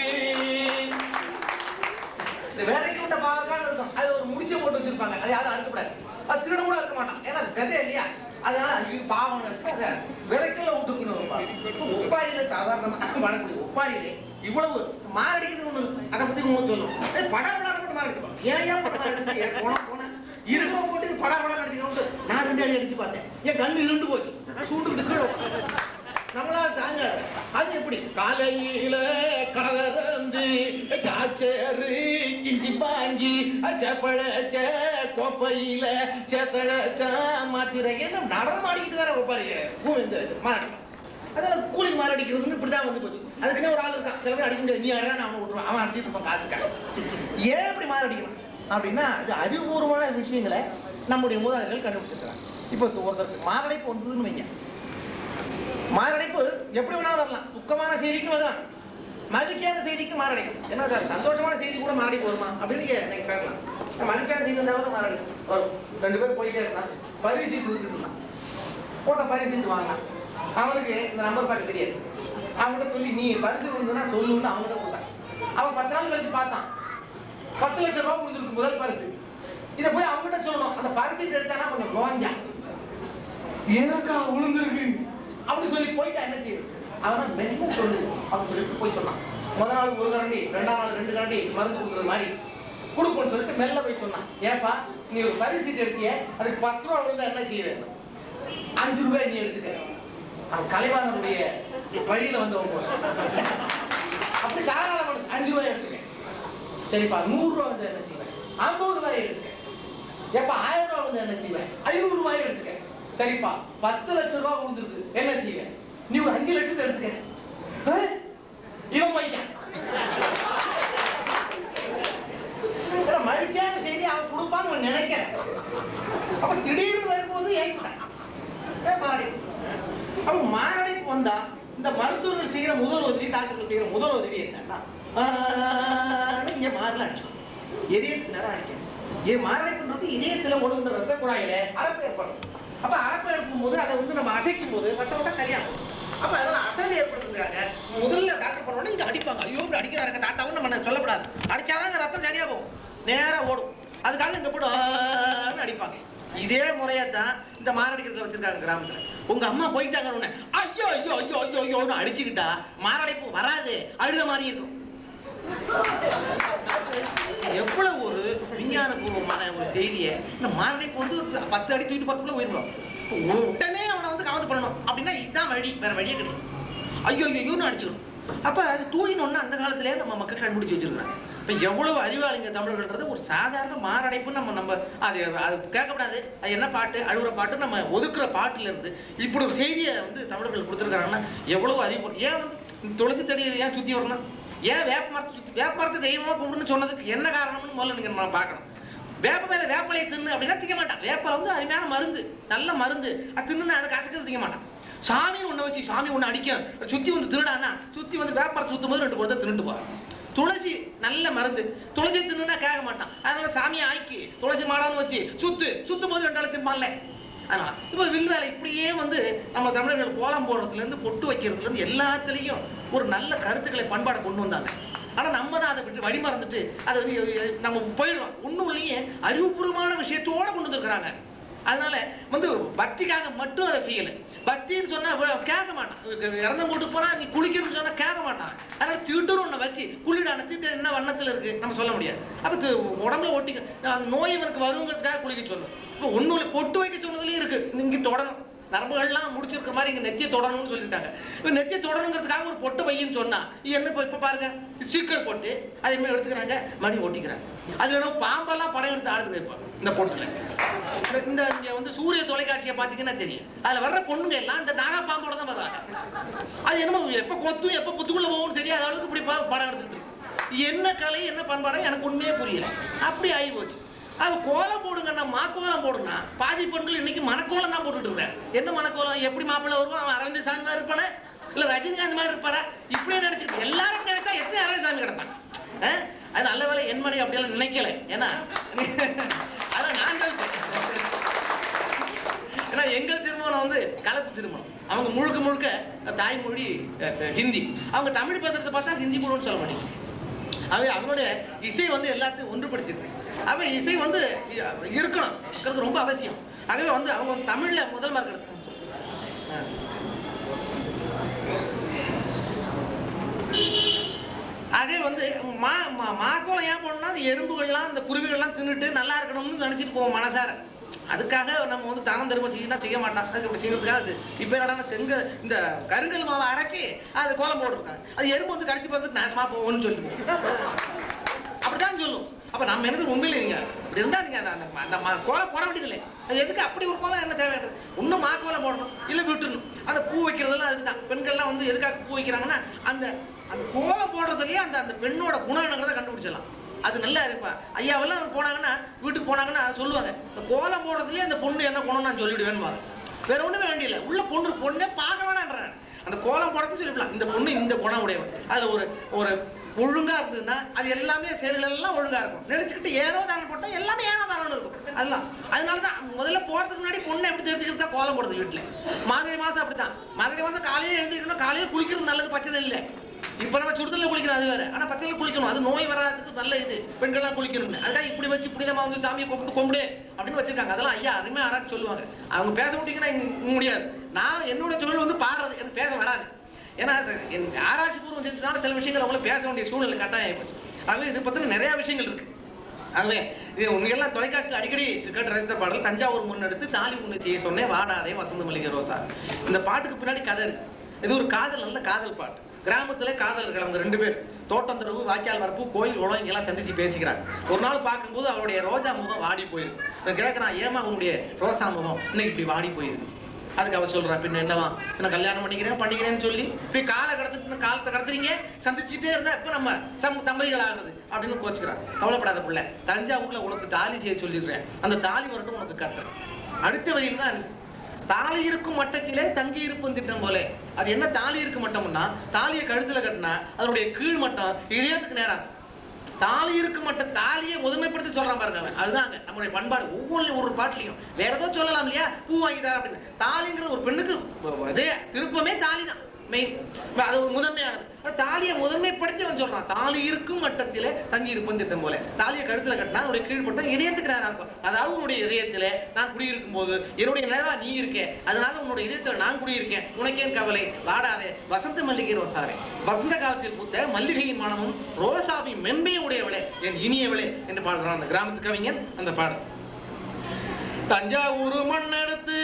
இந்த விதைக்கு விட்ட பாவக்கான இருக்கும் அது ஒரு முடிச்சை போட்டு வச்சிருப்பாங்க அது யாரும் அறுக்கப்படாது அது திருட கூட இருக்க மாட்டான் ஏன்னா அது விதை இல்லையா அதனால ஐயோ பாவம் நினைச்சு விதைக்கெல்லாம் விட்டுக்கணும் ஒப்பாரியில சாதாரணமா வளர்க்கக்கூடிய ஒப்பாரியில இவ்வளவு மாரடிக்கிறது ஒண்ணு அதை பத்தி உங்களுக்கு சொல்லும் ஏய், படம் படம் மட்டும் மாரடிப்போம் ஏன் ஏன் படம் மாரடிச்சு போனா போனா இருக்கிற போட்டு படம் படம் நடிச்சுக்கணும் நான் ரெண்டு அடி அடிச்சு பார்த்தேன் என் கண்ணு இருண்டு போச்சு சூட்டுக்கிட்டு கீழே உட்கார்ந்து. நம்மளால தாங்க அது எப்படி காலையில கடலந்து சாச்சேரு இஞ்சி பாங்கி செப்பழச்ச கோப்பையில சேத்தழச்ச மாத்திரை என்ன நடனம் ஆடிக்கிட்டு வேற பாருங்க இந்த மாறடி அதெல்லாம் கூலி மாரடிக்கிறதுன்னு இப்படிதான் வந்து போச்சு அதுக்குன்னே ஒரு ஆள் இருக்கான் சில பேர் அடிக்க முடியாது நீ அழகா நான் அவனை விட்டுருவான் அவன் அடிச்சுட்டு இருப்பான் காசுக்காக ஏன் இப்படி மாரடிக்கிறான் அப்படின்னா அது அறிவுபூர்வமான விஷயங்களை நம்முடைய மூதாதைகள் கண்டுபிடிச்சிருக்கிறாங்க இப்போ ஒருத்தருக்கு மாரடைப்பு வந்ததுன்னு வைங்க மாரடைப்பு எப்படி வேணாலும் வரலாம் துக்கமான செய்திக்கு வரலாம் மகிழ்ச்சியான செய்திக்கு மாரடைக்கும் என்ன சார் சந்தோஷமான செய்தி கூட மாரடைப்பு வருமா அப்படின்னு நீங்க நீங்க கேட்கலாம் மகிழ்ச்சியான செய்தி இருந்தாலும் மாரடைக்கும் வரும் ரெண்டு பேரும் போயிட்டே இருந்தான் பரிசு கொடுத்துட்டு இருந்தான் போட்ட பரிசு வாங்கினான் அவனுக்கு இந்த நம்பர் பார்க்க தெரியாது அவன்கிட்ட சொல்லி நீ பரிசு விழுந்ததுன்னா சொல்லுன்னு அவன்கிட்ட கொடுத்தான் அவன் பத்து நாள் கழிச்சு பார்த்தான் பத்து லட்சம் ரூபாய் கொடுத்துருக்கு முதல் பரிசு இதை போய் அவன்கிட்ட சொல்லணும் அந்த பரிசு எடுத்தானா கொஞ்சம் நோஞ்சான் எனக்கா விழுந்திருக்கு அப்படி சொல்லி போயிட்டா என்ன செய்யுது அவன் மெல்ல சொல்லு அப்படின்னு சொல்லிட்டு போய் சொன்னான் முதல் நாள் ஒரு கரண்டி ரெண்டாம் நாள் ரெண்டு கரண்டி மருந்து கொடுக்குறது மாதிரி கொடுப்போம்னு சொல்லிட்டு மெல்ல போய் சொன்னான் ஏப்பா நீ ஒரு பரிசீட்டு எடுத்திய அதுக்கு பத்து ரூபா விழுந்தா என்ன செய்ய வேண்டும் அஞ்சு ரூபாய் நீ எடுத்துக்க அவன் கலைவாணனுடைய வழியில வந்தவன் போல அப்படி தாராள மனசு அஞ்சு ரூபாய் எடுத்துக்க சரிப்பா நூறு ரூபாய் வந்து என்ன செய்வேன் ஐம்பது ரூபாய் எடுத்துக்க எப்ப ஆயிரம் ரூபாய் வந்து என்ன செய்வேன் ஐநூறு ரூபாய் எடுத்துக்க சரிப்பா பத்து லட்சம் ரூபாய் விழுந்திருக்கு என்ன செய்வேன் நீ ஒரு அஞ்சு லட்சத்தை எடுத்துக்க ஆ? இவன் போயிட்டான் ஏன்னா, மகிழ்ச்சியான செய்தி அவன் கொடுப்பான்னு அவன் நினைக்கிறேன் அவன் திடீர்னு வரும்போது ஏற்பட்டான் ஏன் மாரடைப்பு அப்ப மாரடைப்பு வந்தா இந்த மருத்துவர்கள் செய்யற முதல் உதவி டாக்டர்கள் செய்யற முதல் உதவி என்னன்னா ஆன்னு இங்க மாறல அடிச்சோம் இதயத்து நேரம் அடிக்கணும் இது மாரடைப்புன்றது இதயத்துல ஒழுங்குற ரத்த குழாயில அடப்பு ஏற்படும் அப்ப அடப்பு எடுக்கும் போது அதை வந்து நம்ம அசைக்கும் போது ரத்த ஓட்டம் சரியாகும் அப்ப அதனால அசல் ஏற்படுத்துறாங்க முதல்ல டாக்டர் பண்ணோட இங்க அடிப்பாங்க ஐயோ இப்படி அடிக்கிறாங்க தாத்தாவும் நம்ம சொல்லக்கூடாது அடிச்சாதான் ரத்தம் சரியா போகும் நேரா ஓடும் அதுக்காக இங்க போட்டு ஆன்னு அடிப்பாங்க இதே முறையை தான் இந்த மாரடைக்கிறத வச்சிருக்காங்க கிராமத்துல உங்க அம்மா போயிட்டாங்கன்னு உடனே, ஐயோ ஐயோ ஐயோ ஐயோ ஐயோன்னு அடிச்சுக்கிட்டா மாரடைப்பு வராது அழுத மாதிரி இருக்கும் எவ்வளவு ஒரு விஞ்ஞானபூர்வமான ஒரு செய்தியை இந்த மாரடைப்பு வந்து ஒரு பத்து அடி தூக்கிட்டு பத்துக்குள்ள உயிர்வோம் உடனே அவனை வந்து காவத்து பண்ணணும் அப்படின்னா இதுதான் வழி வேற வழியே கிடையாது ஐயோ ஐயோன்னு அடிச்சிடும் அப்ப அது தூயினொன்னு அந்த காலத்திலேயே நம்ம மக்கள் கண்டுபிடிச்சு வச்சிருக்காங்க இப்ப எவ்வளவு அறிவாளிங்க தமிழர்கள்ன்றது ஒரு சாதாரண மாரடைப்பு நம்ம நம்ம அது அது கேட்கக்கூடாது அது என்ன பாட்டு அழுகுற பாட்டு நம்ம ஒதுக்குற பாட்டுல இருந்து இப்படி ஒரு செய்தியை வந்து தமிழர்கள் கொடுத்துருக்காங்கன்னா எவ்வளவு அறிவு ஏன் வந்து இந்த துளசி தடியை ஏன் சுத்தி வரணும் ஏன் வேப்ப மரத்தை சுத்தி வேப்ப மரத்தை தெய்வமா கும்பிடுன்னு சொன்னதுக்கு என்ன காரணம்னு முதல்ல நீங்க நம்ம பார்க்கணும் வேப்ப மேல வேப்பலையை தின்னு அப்படின்னா திங்க மாட்டான் வேப்பலை வந்து அருமையான மருந்து நல்ல மருந்து அது தின்னு அதை கசக்கிறது திங்க மாட்டான் சாமி ஒண்ணு வச்சு சாமி ஒண்ணு அடிக்கும் சுத்தி வந்து திருடானா சுத்தி வந்து வேப்பரத்தை சுத்தும் போது ரெண்டு பொருத்தை திருண்டு போறான் துளசி நல்ல மருந்து துளசி தின்னுனா கேட்க மாட்டான் அதனால சாமியை ஆக்கி துளசி மாடான்னு வச்சு சுத்து சுத்தும் போது ரெண்டு ஆள் திரும்பான்ல அதனால இப்போ வில் வேலை இப்படியே வந்து நம்ம தமிழர்கள் கோலம் போடுறதுல இருந்து பொட்டு வைக்கிறதுல இருந்து எல்லாத்துலயும் ஒரு நல்ல கருத்துக்களை பண்பாடை கொண்டு வந்தாங்க ஆனா நம்ம தான் அதை விட்டு வழி மறந்துட்டு அதை வந்து எ- நம்ம போயிடுறோம் ஒண்ணுலயே அறிவுபூர்வமான விஷயத்தோட கொண்டு வந்திருக்கிறாங்க அதனால வந்து பக்திக்காக மட்டும் அதை செய்யல பக்தின்னு சொன்னா இவ- கேட்க மாட்டான் இறந்த போட்டு போனா நீ குளிக்கணும்னு சொன்னா கேட்க மாட்டான் அதனால தீட்டுன்னு ஒண்ணு வச்சு குளிடான தீட்டு என்ன வண்ணத்துல இருக்கு நம்ம சொல்ல முடியாது அப்ப து- உடம்புல ஒட்டிக்க அந்த நோய் இவனுக்கு வருங்கிறதுக்காக குளிக்க சொல்லணும் இப்போ ஒண்ணு பொட்டு வைக்க சொன்னதுலயும் இருக்கு இங்க தொடணும் நரம்புகள்லாம் முடிச்சிருக்க மாதிரி இங்க நெத்திய தொடணும்னு சொல்லிட்டாங்க இப்ப நெத்திய தொடணுங்கிறதுக்காக ஒரு பொட்டு வையின்னு சொன்னா இது என்ன இப்ப இப்ப பாருங்க ஸ்டிக்கர் போட்டு அதே மாதிரி எடுத்துக்கிறாங்க மறுபடியும் ஒட்டிக்கிறாங்க அது வேணும் பாம்பெல்லாம் படம் எடுத்து ஆடுதுங்க இப்ப இந்த பொட்டுல இந்த- இந்த இங்க வந்து சூரிய தொலைக்காட்சியை பாத்தீங்கன்னா தெரியும் அதுல வர்ற பொண்ணுங்க எல்லாம் இந்த நாகா பாம்போட தான் வர்றாங்க அது என்னமோ எப்ப கொத்தும் எப்ப புத்துக்குள்ள போகும்னு தெரியாத அளவுக்கு இப்படி பா- படம் எடுத்துட்டு இருக்கு. என்ன கலை என்ன பண்பாடோ எனக்கு உண்மையே புரியல அப்படி ஆகி போச்சு அது கோலம் போடுங்கன்னா மாக்கோலம் போடுனா பாதி பெண்கள் இன்னைக்கு மனக்கோலம் தான் போட்டுட்டு இருக்காங்க என்ன மனக்கோலம் எப்படி மாப்பிள்ளை வருவான் அவன் அரவிந்த் சாமி மாதிரி இருப்பானே இல்ல ரஜினிகாந்த் மாதிரி இருப்பாரா இப்படியே நினைச்சிட்டு எல்லாரும் நினைச்சா எத்தனை அரவிந்த் சாமி கிடப்பான் ஆ? அது நல்ல வேலை என் மனை அப்படியெல்லாம் நினைக்கல ஏன்னா அதான் நான் யோசிச்சேன். ஏன்னா எங்கள் திரும்ப திருமணம் வந்து கலப்பு திருமணம் அவங்க முழுக்க முழுக்க தாய்மொழி அஹ், அஹ், ஹிந்தி அவங்க தமிழ் பேசுறதை பார்த்தா ஹிந்தி போடுன்னு சொல்ல மாட்டேங்க அவை அவனுடைய இசை வந்து எல்லாத்தையும் ஒன்றுபடுத்திருக்கு அவை இசை வந்து இ- இருக்கணும் இருக்கிறது ரொம்ப அவசியம் ஆகவே வந்து அவங்க வந்து தமிழ்ல முதல் மார்க் எடுத்து அதே வந்து மா மா- மாக்கோலம் ஏன் போடணும்னா அந்த எறும்புகள்லாம் அந்த குருவிகள்லாம் தின்னுட்டு நல்லா இருக்கணும்னு நினைச்சிட்டு போவோம் மனசார அதுக்காக நம்ம வந்து தானம் தர்மம் செய்யணும் செய்ய மாட்டோம் அதுக்கு அப்படி செய்யறதுக்காக அது இப்போ என்னடா செங்க இந்த கருங்கல் மாவை அரைக்கி அது கோலம் போட்டிருக்காங்க அது எறும்பு வந்து கடிச்சு பார்த்துட்டு நாசமா போகும்னு சொல்லி அப்படிதான் சொல்லும் அப்ப நம்ம என்னது உண்மையில நீங்க அப்படி இருந்தா நீங்க அந்த- அந்த அந்த மா- கோலம் போட வேண்டியதில்லை அது எதுக்கு அப்படி ஒரு கோலம் என்ன தேவை இன்னும் மா கோலம் போடணும் இல்ல விட்டுறணும் அந்த பூ வைக்கிறதெல்லாம் அதுதான் பெண்கள்லாம் வந்து எதுக்காக பூ வைக்கிறாங்கன்னா அந்த அந்த கோலம் போடுறதுலயே அந்த அந்த பெண்ணோட குணம் என்னங்கிறத கண்டுபிடிச்சிடலாம் அது நல்லா இருப்பா ஐயாவெல்லாம் போனாங்கன்னா வீட்டுக்கு போனாங்கன்னா சொல்லுவாங்க இந்த கோலம் போடுறதுலயே அந்த பொண்ணு என்ன குணம் நான் சொல்லிவிடுவேன்னு வேற ஒண்ணுமே வேண்டியதில்லை உள்ள பொண்ணு பொண்ணே பார்க்க வேணான்றேன் அந்த கோலம் போடுறது சொல்லிவிடலாம் இந்த பொண்ணு இந்த குணம் உடையவன் அதுல ஒரு ஒரு ஒழுங்கா இருந்ததுன்னா அது எல்லாமே செயல்கள் எல்லாம் ஒழுங்கா இருக்கும் நினைச்சுக்கிட்டு ஏனோ தானம் போட்டா எல்லாமே ஏனோ தானம் இருக்கும் அதெல்லாம் அதனாலதான் முதல்ல போறதுக்கு முன்னாடி பொண்ணை எப்படி தெரிஞ்சுக்கிறது தான் கோலம் போடுறது வீட்டுல மார்கழி மாசம் அப்படித்தான் மார்கழி மாசம் காலையில எழுந்திருக்கணும் காலையில குளிக்கிறது நல்லது பச்சது இல்லை இப்ப நம்ம சுடுதல்ல குளிக்கணும் அது வேற ஆனா பச்சையில குளிக்கணும் அது நோய் வராதுக்கு நல்ல இது பெண்கள்லாம் குளிக்கணும்னு அதுக்காக இப்படி வச்சு இப்படி நம்ம வந்து சாமியை கூப்பிட்டு கும்பிடு அப்படின்னு வச்சிருக்காங்க அதெல்லாம் ஐயா அருமையா ஆராய்ச்சி சொல்லுவாங்க அவங்க பேச விட்டீங்கன்னா இங்க முடியாது நான் என்னோட தொழில் வந்து பாடுறது எனக்கு பேச வராது ஏன்னா அது என் ஆராய்ச்சி பூர்வம் செஞ்சதுனால சில விஷயங்கள் அவங்கள பேச வேண்டிய சூழ்நிலை கட்டாயம் ஆயிப்போச்சு ஆகவே இது பத்தின நிறைய விஷயங்கள் இருக்கு ஆகவே இது உங்கெல்லாம் தொலைக்காட்சியில் அடிக்கடி கேட்ட ரசித்த பாடல் தஞ்சாவூர் முன்னெடுத்து தாலி முன்னு செய்ய சொன்னேன் வாடாதே வசந்த மல்லிகை ரோசா இந்த பாட்டுக்கு பின்னாடி கதை இருக்கு இது ஒரு காதல் நல்ல காதல் பாட்டு கிராமத்துல காதலர்கள் அவங்க ரெண்டு பேர் தோட்டந்தரவு வாய்க்கால் வரப்பு கோயில் குளம் இங்கெல்லாம் சந்திச்சு பேசிக்கிறாங்க ஒரு நாள் பார்க்கும்போது அவருடைய ரோஜா முகம் வாடி போயிருக்கு இவன் கேட்கறான் ஏமா உன்னுடைய ரோசா முகம் இன்னைக்கு இப்படி வாடி போயிருக்கு அதுக்கு அவ சொல்றா பின்ன என்னவா நான் கல்யாணம் பண்ணிக்கிறேன் பண்ணிக்கிறேன்னு சொல்லி போய் காலை கடத்துட்டு காலத்தை கடத்துறீங்க சந்திச்சுட்டே இருந்தா எப்ப நம்ம சம் தம்பதிகள் ஆகுறது அப்படின்னு கோச்சுக்கிறான் கவலைப்படாத பிள்ளை தஞ்சாவூர்ல உனக்கு தாலி செய்ய சொல்லிடுறேன் அந்த தாலி வரட்டும் உனக்கு கட்டுறேன் அடுத்த வழியில் தான் இருக்கு தாலி இருக்கும் மட்டத்திலே தங்கி இருப்பும் திட்டம் போல அது என்ன தாலி இருக்கு மட்டம்னா தாலியை கழுத்துல கட்டினா அதனுடைய கீழ் மட்டம் இதயத்துக்கு நேரம் தாலி இருக்கு மட்டம் தாலியை முதன்மைப்படுத்தி சொல்றான் பாருங்க அவன். அதுதாங்க நம்முடைய பண்பாடு ஒவ்வொரு ஒரு பாட்டுலயும் வேற ஏதோ சொல்லலாம் இல்லையா பூ வாங்கிதா அப்படின்னு தாலிங்கிறது ஒரு பெண்ணுக்கு அதே திருப்பமே தாலி தான் மெயின் அது ஒரு முதன்மையானது அது தாலியை முதன்மைப்படுத்தி அவன் சொல்றான் தாலி இருக்கும் மட்டத்திலே தங்கி இருப்பன் திட்டம் போல தாலியை கழுத்துல கட்டினா அவருடைய கீழ்பட்டம் இதயத்துக்கு நேரம் இருக்கும் அதாவது உன்னுடைய இதயத்திலே நான் குடியிருக்கும் போது என்னுடைய நிலவா நீ இருக்கே அதனால உன்னுடைய இதயத்துல நான் குடியிருக்கேன் உனக்கேன் கவலை வாடாதே வசந்த மல்லிகை ரோசாவே வசந்த காலத்தில் பூத்த மல்லிகையின் மனமும் ரோசாவின் மென்மையை உடையவளே என் இனியவளே என்று பாடுறான் அந்த கிராமத்து கவிஞன் அந்த பாடல் தஞ்சாவூர் மண்ணெடுத்து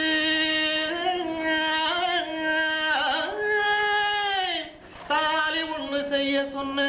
தாலி ஒண்ணு செய்ய சொன்ன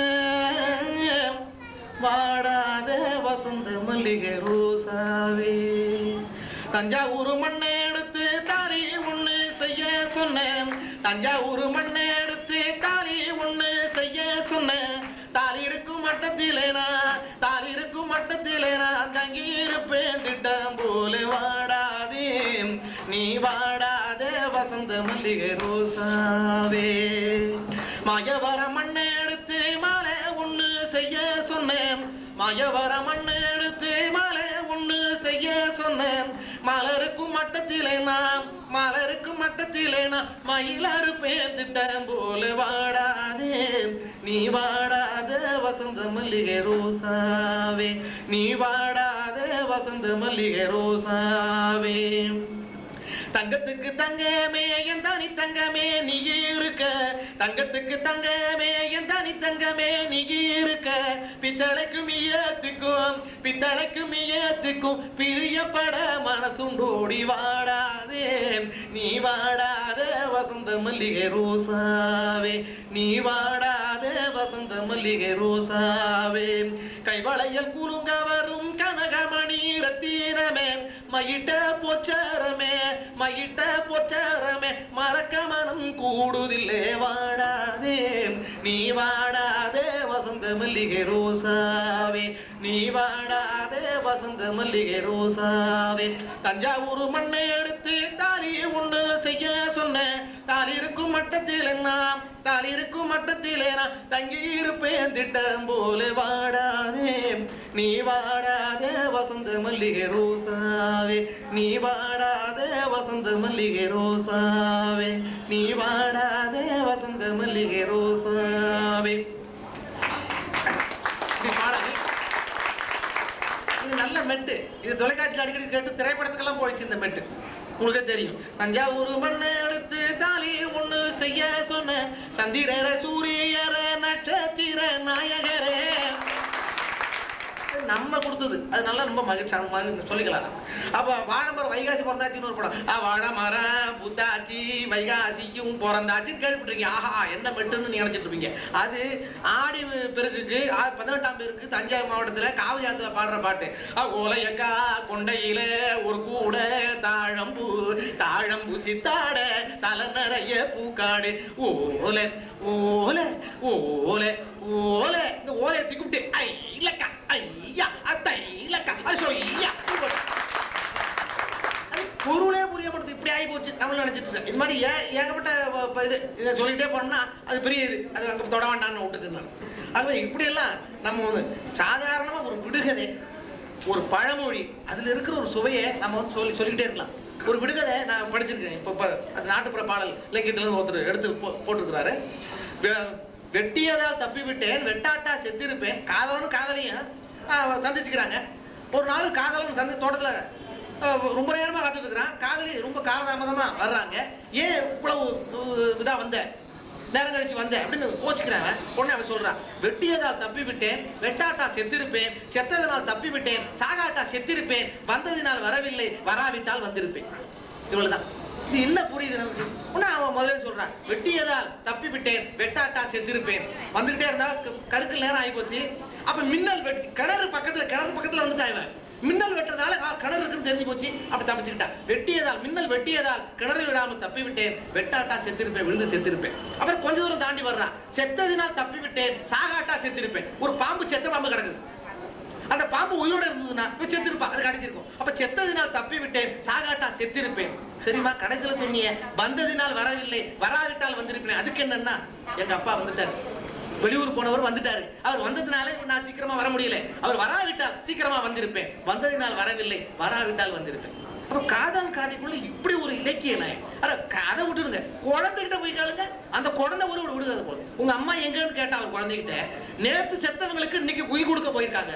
வாடாத வசந்த மல்லிகை ரோசாவே தஞ்சாவூர் மண்ணை எடுத்து தாலி ஒண்ணு செய்ய சொன்னேன் தஞ்சாவூர் மண்ணை எடுத்து தாலி ஒண்ணு செய்ய சொன்னேன் தாலி இருக்கும் மட்டத்திலே நான் தாலி இருக்கும் மட்டத்திலே நான் தங்கி இருப்பேன் திட்டம் போல வாடாதே நீ வாடாத வசந்த மல்லிகை ரோசாவே மயவர மண்ணை எடுத்து மாலை ஒண்ணு செய்ய சொன்னேன் மயவர மண்ணை எடுத்து மாலை ஒண்ணு செய்ய சொன்னேன் மலருக்கும் மட்டத்திலே நாம் மலருக்கும் மட்டத்திலே நான் மயிலறுப்பேன் திட்டம் போல வாடாதே நீ வாடாத வசந்த மல்லிகை ரோசாவே நீ வாடாத வசந்த மல்லிகை ரோசாவே தங்கத்துக்கு தங்கமே என் தனி தங்கமே நீ இருக்க தங்கத்துக்கு தங்கமே என் தனி தங்கமே நீ இருக்க பித்தளைக்கும் ஈயத்துக்கும் பித்தளைக்கும் ஈயத்துக்கும் பிரியப்பட மனசுண்டோடி வாடாதே நீ வாடாத வசந்த மல்லிகை ரோசாவே நீ வாடாத வசந்த மல்லிகை ரோசாவே கைவளையல் குலுங்க வரும் கனகமணி ரத்தீனமே மயிட்ட பொச்சரமே மயிட்ட பொச்சரமே மறக்க மனம் கூடுதில்லே வாடாதே நீ வாடாதே வசந்த மல்லிகை ரோசாவே நீ வாடாத வசந்த மல்லிகை ரோசாவே தஞ்சாவூர் மண்ணை எடுத்து தாலியை ஒன்று செய்ய சொன்ன தாலி இருக்கும் மட்டத்தில் நாம் தாலி இருக்கும் மட்டத்தில் நான் தங்கி இருப்பேன் திட்டம் போல வாடாதே நீ வாடாத வசந்த மல்லிகை ரோசாவே நீ வாடாத வசந்த மல்லிகை ரோசாவே நீ வாடாத வசந்த மல்லிகை ரோசாவே இப்படி பாடாது இது நல்ல மெட்டு இது தொலைக்காட்சியில் அடிக்கடி கேட்டு திரைப்படத்துக்கெல்லாம் போயிடுச்சு இந்த மெட்டு உங்களுக்கே தெரியும் தஞ்சாவூர் மண்ணை எடுத்து தாலி ஒண்ணு செய்ய சொன்ன சந்திரர சூரியர நட்சத்திர நாயகரே அது நம்ம கொடுத்தது அது நல்லா ரொம்ப மகிழ்ச்சியான மகிழ்ச்சி சொல்லிக்கலாம் அப்ப வாழமரம் வைகாசி பிறந்தாச்சின்னு ஒரு படம் ஆ, வாழமரம் புத்தாச்சி வைகாசிக்கும் பிறந்தாச்சின்னு கேள்விப்பட்டிருக்கீங்க ஆஹா என்ன மெட்டுன்னு நீ நினைச்சிட்டு இருப்பீங்க அது ஆடி பெருக்குக்கு ஆ- பதினெட்டாம் பேருக்கு தஞ்சாவூர் மாவட்டத்துல காவிரி ஆத்துல பாடுற பாட்டு ஆ, ஓலையக்கா கொண்டையில ஒரு கூட தாழம்பூ தாழம்பூ சித்தாட தலை நிறைய பூக்காடு ஓலை ஓலை ஓலை ஓலை இந்த ஓலையை தூக்கிவிட்டு ஐ இல்லக்கா ஐயா அத்தை இல்லக்கா அது சொல்லியா அது பொருளே புரியப்படுது இப்படி ஆகி போச்சு தமிழ் நினைச்சிட்டு இருக்கேன் இது மாதிரி ஏ ஏகப்பட்ட வ- வ- இது இதை சொல்லிட்டே போனோம்னா அது பெரிய இது அது அங்க தொட வேண்டாம்னு விட்டுட்டு நான் ஆகவே இப்படியெல்லாம் நம்ம வந்து சாதாரணமா ஒரு விடுகதை ஒரு பழமொழி அதுல இருக்கிற ஒரு சுவையை நம்ம வந்து சொல்லி சொல்லிக்கிட்டே இருக்கலாம் ஒரு விடுகதை நான் படிச்சிருக்கேன் இப்போ இப்போ அது நாட்டுப்புற பாடல் இலக்கியத்துல இருந்து ஒருத்தர் எடுத்து போ போட்டிருக்கிறாரு வெ- வெட்டியதால் தப்பி விட்டேன் வெட்டாட்டா செத்திருப்பேன் காதலனும் காதலியும் ஆஹ், சந்திச்சுக்கிறாங்க ஒரு நாள் காதலன் சந்தி தோட்டத்துல ஆஹ், ரொம்ப நேரமா காத்துட்டு இருக்கிறான் காதலி ரொம்ப காலதாமதமா வர்றாங்க ஏன் இவ்வளவு அஹ், இதா வந்த நேரம் கழிச்சு வந்தேன் அப்படின்னு கோச்சுக்கிறாங்க உடனே அவன் சொல்றான் வெட்டியதால் தப்பி விட்டேன் வெட்டாட்டா செத்திருப்பேன் செத்ததனால் தப்பி விட்டேன் சாகாட்டா செத்திருப்பேன் வந்ததினால் வரவில்லை வராவிட்டால் வந்திருப்பேன் இவ்வளவுதான் இது என்ன புரியுது நமக்கு உடனே அவன் முதல்ல சொல்றான் வெட்டியதால் தப்பி விட்டேன் வெட்டாட்டா செத்திருப்பேன் வந்துகிட்டே இருந்தா க- கருக்கல் நேரம் ஆகி போச்சு அப்ப மின்னல் வெட்டி கிணறு பக்கத்துல கிணறு பக்கத்துல வந்துட்டான் இவன் மின்னல் வெட்டுறதால ஆ, கிணறு இருக்குன்னு தெரிஞ்சு போச்சு அப்படி தப்பிச்சுக்கிட்டான் வெட்டியதால் மின்னல் வெட்டியதால் கிணறு விடாமல் தப்பி விட்டேன் வெட்டாட்டா செத்திருப்பேன் விழுந்து செத்திருப்பேன் அப்புறம் கொஞ்ச தூரம் தாண்டி வர்றான் செத்ததினால் தப்பி விட்டேன் சாகாட்டா செத்திருப்பேன் ஒரு பாம்பு செத்த பாம்பு கிடக்குது அந்த பாம்பு உயிரோட இருந்ததுன்னா இவன் செத்திருப்பா அது கடிச்சிருக்கும் அப்ப செத்ததினால் தப்பி விட்டேன் சாகாட்டா செத்திருப்பேன் சரிம்மா கடைசியில சொன்னீங்க வந்ததினால் வரவில்லை வராவிட்டால் வந்திருப்பேன் அதுக்கு என்னன்னா எங்க அப்பா வந்துட்டாரு வெளியூர் போனவர் வந்துட்டாரு அவர் வந்ததுனால நான் சீக்கிரமா வர முடியல அவர் வராவிட்டால் சீக்கிரமா வந்திருப்பேன் வந்ததினால் வரவில்லை வராவிட்டால் வந்திருப்பேன் அப்புறம் காதல் காதிக்குள்ள இப்படி ஒரு இலக்கிய நாயம் அட கதை விட்டுருங்க குழந்தைகிட்ட போய் கேளுங்க அந்த குழந்தை ஒரு ஒரு விடுதலை போல உங்க அம்மா எங்கன்னு கேட்டா அவர் குழந்தைகிட்ட நேத்து செத்தவங்களுக்கு இன்னைக்கு உயிர் கொடுக்க போயிருக்காங்க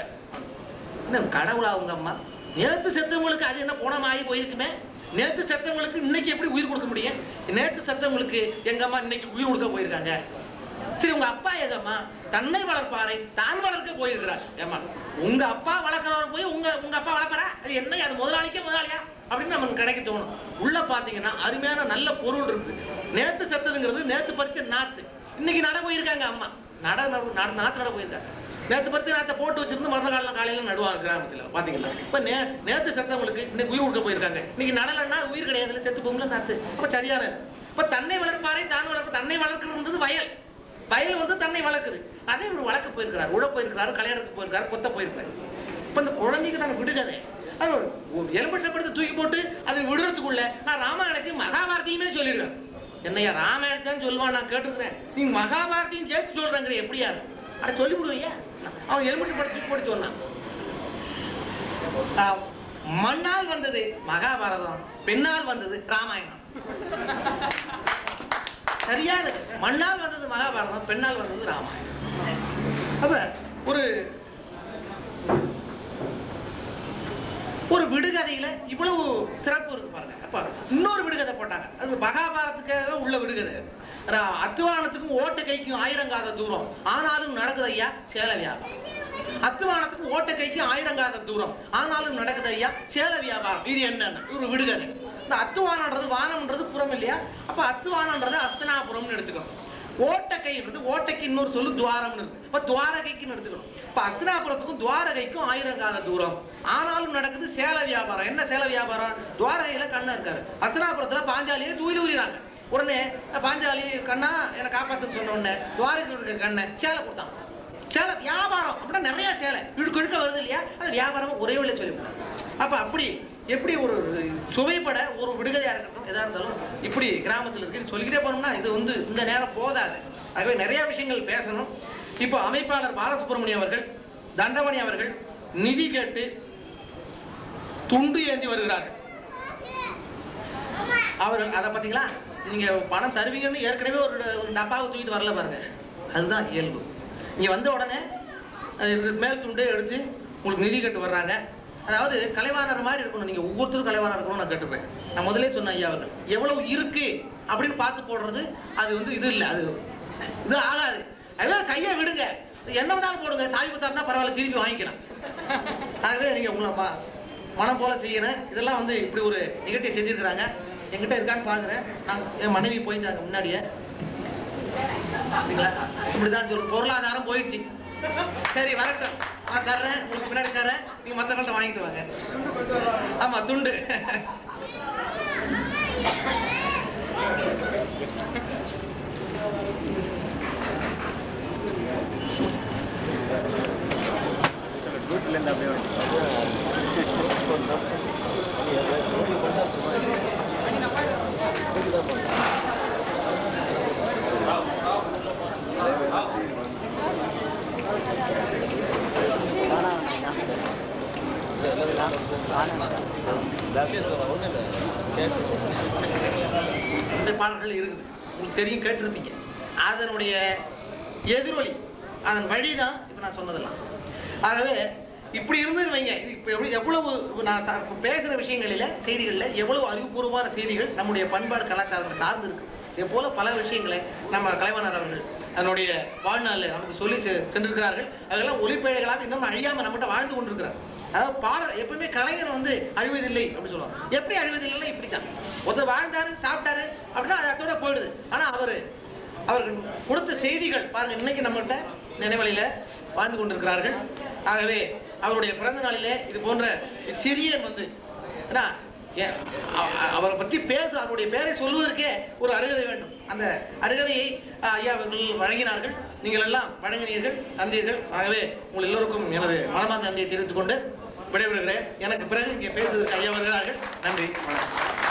என்ன கடவுளா உங்க அம்மா நேத்து செத்தவங்களுக்கு அது என்ன போனமாகி போயிருக்குமே நேத்து செத்தவங்களுக்கு இன்னைக்கு எப்படி உயிர் கொடுக்க முடியும் நேத்து செத்தவங்களுக்கு எங்க அம்மா இன்னைக்கு உயிர் கொடுக்க போயிருக்காங்க சரி உங்க அப்பா எங்கம்மா தன்னை வளர்ப்பாரை தான் வளர்க்க போயிருக்கிறார் ஏமா உங்க அப்பா வளர்க்கிறவர் போய் உங்க உங்க அப்பா வளர்ப்பாரா அது என்ன அது முதலாளிக்கே முதலாளியா அப்படின்னு நமக்கு கிடைக்க தோணும் உள்ள பாத்தீங்கன்னா அருமையான நல்ல பொருள் இருக்கு நேத்து செத்ததுங்கிறது நேத்து பறிச்ச நாத்து இன்னைக்கு நட போயிருக்காங்க அம்மா நட நடு- நட- நாத்து நட போயிருக்காங்க நேத்து பறிச்ச நாத்தை போட்டு வச்சிருந்து மறுநாள் காலையில காலையில நடுவாங்க கிராமத்துல பாத்தீங்களா இப்ப நே நேத்து செத்தவங்களுக்கு இன்னைக்கு உயிர் கொடுக்க போயிருக்காங்க இன்னைக்கு நடலைன்னா உயிர் கிடையாதுல செத்து போகும்ல நாத்து அப்ப சரியானது இப்ப தன்னை வளர்ப்பாரை தான் வளர்ப்பு தன்னை வளர்க்கணுன்றது வயல் வயல் வந்து தன்னை வளர்க்குது அதே இவர் வளர்க்க போயிருக்கிறார் உழ போயிருக்கிறாரு கல்யாணத்துக்கு போயிருக்காரு கொத்த போயிருக்காரு இப்ப இந்த குழந்தைக்கு நான் விடுகதை அது ஒரு எலும்பட்டில் படுத்து தூக்கி போட்டு அது விடுறதுக்குள்ள நான் ராமாயணத்தையும் மகாபாரதியுமே சொல்லிடுவேன் என்னையா ராமாயணத்தையும் சொல்லுவான் நான் கேட்டுக்கிறேன் நீ மகாபாரதியும் சேர்த்து சொல்றேங்கிற எப்படியா அட சொல்லி விடுவையா அவன் எலும்பட்டு படுத்து தூக்கி போட்டு சொன்னான் ஆ, மண்ணால் வந்தது மகாபாரதம் பெண்ணால் வந்தது ராமாயணம் சரியாது மண்ணால் வந்தது மகாபாரதம் பெண்ணால் வந்தது ராமாயணம் அப்ப ஒரு ஒரு விடுகதையில இவ்வளவு சிறப்பு இருக்கு பாருங்க அப்ப இன்னொரு விடுகதை போட்டாங்க அது மகாபாரதத்துக்காக உள்ள விடுகதை ரா- அத்துவானத்துக்கும் ஓட்ட கைக்கும் ஆயிரங்காத தூரம் ஆனாலும் நடக்குது ஐயா சேல வியாபாரம் அத்துவானத்துக்கும் ஓட்ட கைக்கும் ஆயிரங்காத தூரம் ஆனாலும் நடக்குது ஐயா சேல வியாபாரம் இது என்னன்னு ஒரு விடுகதை இந்த அத்துவானன்றது வானம்ன்றது புறம் இல்லையா அப்ப அத்துவானன்றது அஸ்தனாபுரம்னு எடுத்துக்கணும் ஓட்டக்கைன்றது ஓட்டைக்கு இன்னொரு சொல்லு துவாரம்னு இருக்கு இப்ப துவாரகைக்குன்னு எடுத்துக்கணும் இப்ப அஸ்தினாபுரத்துக்கும் துவாரகைக்கும் ஆயிரம் கால தூரம் ஆனாலும் நடக்குது சேல வியாபாரம் என்ன சேல வியாபாரம் துவாரகையில கண்ணா இருக்காரு அஸ்தினாபுரத்துல பாஞ்சாலியை தூய் தூரினாங்க உடனே பாஞ்சாலி கண்ணா என்னை காப்பாத்துன்னு சொன்ன உடனே துவாரகையுடைய கண்ணை சேலை கொடுத்தான் சேலை வியாபாரம் அப்படின்னா நிறைய சேலை இழுக்க இழுக்க வருது இல்லையா அது வியாபாரம் ஒரே வழியில் சொல்லிவிடலாம் அப்ப அப்படி எப்படி ஒரு சுவைப்பட ஒரு விடுதலையா இருக்கட்டும் எதா இருந்தாலும் இப்படி கிராமத்துல இருக்குன்னு சொல்லிக்கிட்டே போனோம்னா இது வந்து இந்த நேரம் போதாது ஆகவே நிறைய விஷயங்கள் பேசணும் இப்போ அமைப்பாளர் பாலசுப்ரமணியம் அவர்கள் தண்டமணி அவர்கள் நிதி கேட்டு துண்டு ஏந்தி வருகிறார்கள் அவர்கள் அதை பார்த்தீங்களா நீங்க பணம் தருவீங்கன்னு ஏற்கனவே ஒரு ஒரு டப்பாவை தூக்கிட்டு வரல பாருங்க அதுதான் இயல்பு நீங்க வந்த உடனே அஹ், இது மேல் துண்டே எடுத்து உங்களுக்கு நிதி கட்டு வர்றாங்க அதாவது கலைவாணர் மாதிரி இருக்கணும் நீங்க ஒவ்வொருத்தரும் கலைவாணர் இருக்கணும் நான் கேட்டுப்பேன் நான் முதலே சொன்னேன் ஐயா அவர்கள் எவ்வளவு இருக்கு அப்படின்னு பார்த்து போடுறது அது வந்து இது இல்லை அது இது ஆகாது அதெல்லாம் கையை விடுங்க என்ன வேணாலும் போடுங்க சாவி குத்தாருந்தா பரவாயில்ல திருப்பி வாங்கிக்கலாம் ஆகவே நீங்க உங்களை ம- மனம் போல செய்யறேன் இதெல்லாம் வந்து இப்படி ஒரு நிகழ்ச்சியை செஞ்சிருக்கிறாங்க என்கிட்ட இருக்கான்னு பாக்குறேன் நான் என் மனைவி போயிட்டாங்க முன்னாடியே சரிங்களா? இப்படிதான் சொல்லு பொருளாதாரம் போயிடுச்சு சரி வரட்டும் நான் தர்றேன் உங்களுக்கு பின்னாடி தர்றேன் நீங்க மத்தவங்கள்ட்ட வாங்கிட்டு வாங்க ஆமா துண்டு வீட்டிலேருந்து அப்படியே இந்த பாடல்கள் இருக்குது உங்களுக்கு தெரியும் கேட்டிருப்பீங்க அதனுடைய எதிரொலி அதன் வழி தான் இப்போ நான் சொன்னதெல்லாம் ஆகவே இப்படி இருந்துன்னு வைங்க இது இப்போ எவ்வளவு எவ்வளவு இப்ப நான் சா- இப்ப பேசுற விஷயங்களில செய்திகளில் எவ்வளவு அறிவுபூர்வமான செய்திகள் நம்முடைய பண்பாடு கலாச்சாரத்தை சார்ந்து இருக்கு இது போல பல விஷயங்களை நம்ம கலைவாணர் அவர்கள் அதனுடைய வாழ்நாளில் நமக்கு சொல்லி செ- சென்றிருக்கிறார்கள் அதெல்லாம் ஒளிப்பேழைகளாக இன்னும் அழியாம நம்மகிட்ட வாழ்ந்து கொண்டிருக்கிறார் அதாவது பாடல் எப்பவுமே கலைஞர் வந்து அழிவதில்லை அப்படின்னு சொல்லுவாங்க எப்படி அழிவதில்லைன்னா இப்படித்தான் ஒருத்தர் வாழ்ந்தாரு சாப்பிட்டாரு அப்படின்னா அது அதோட போயிடுது ஆனா அவரு அவர்கள் கொடுத்த செய்திகள் பாருங்க இன்னைக்கு நம்மகிட்ட நினைவலையில வாழ்ந்து கொண்டிருக்கிறார்கள் ஆகவே அவருடைய பிறந்த நாளிலே இது போன்ற சிறிய வந்து என்ன, ஏன், அ- அ- அவரை பற்றி பேச அவருடைய பெயரை சொல்வதற்கே ஒரு அருகதை வேண்டும் அந்த அருகதையை அ, ஐயா அவர்கள் வழங்கினார்கள் நீங்கள் எல்லாம் வழங்கினீர்கள் தந்தீர்கள் ஆகவே உங்கள் எல்லோருக்கும் எனது மனமார்ந்த நன்றியை தெரிவித்துக் கொண்டு விடைபெறுகிறேன் எனக்கு பிறகு இங்கே பேசுவதற்கு ஐயா வருகிறார்கள் நன்றி வணக்கம்